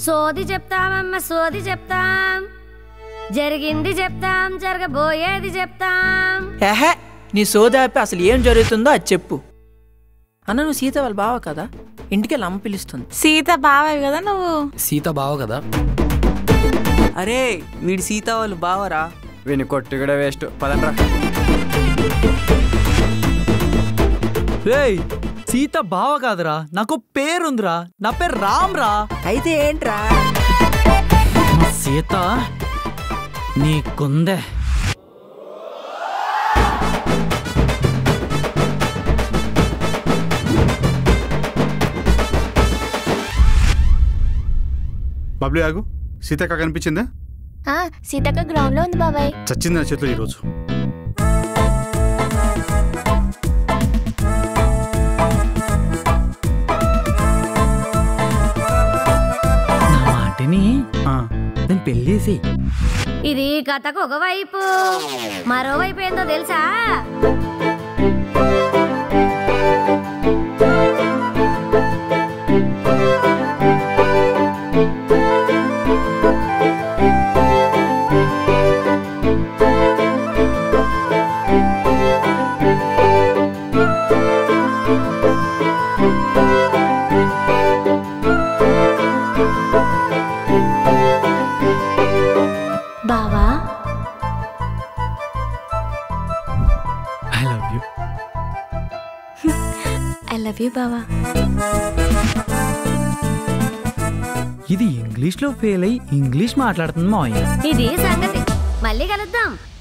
సోది చెప్తామమ్మ సోది చెప్తాం జరిగింది చెప్తాం జరగబోయేది చెప్తాం ఏహే నీ సోదాపి అసలు ఏం జరుగుతుందో అది చెప్పు అన్న నువ్వు సీత వాళ్ళ బావ కదా ఇంటికి వెళ్ళి అమ్మ పిలుస్తుంది సీత బావవి కదా నువ్వు సీత బావ కదా అరే వీడి సీత వాళ్ళు బావరా వీని కొట్టు కూడా వేస్ట్ పదండ్రా రేయ్ సీత బావ కాదురా నాకు పేరుందిరా నా పేరు రామ్ రా అయితే ఏంట్రా మా సీత నీకుందే బబ్లీ ఆగు సీతక్క కనిపించిందా ఆ, సీతక్క గ్రౌండ్ లో ఉంది బాబాయ్ చచ్చింది నా చేతిలో ఈరోజు నా మాటిని ఆ, నేను పెళ్ళేసి ఇది కథకు ఒకవైపు మరోవైపు ఏందో తెలుసా బావా I love you I love you బావా ఇది ఇంగ్లీష్లో ఫెయిల్ అయి ఇంగ్లీష్ మాట్లాడుతుంది మావయ్య ఇది సంగతి మళ్ళీ కలుద్దాం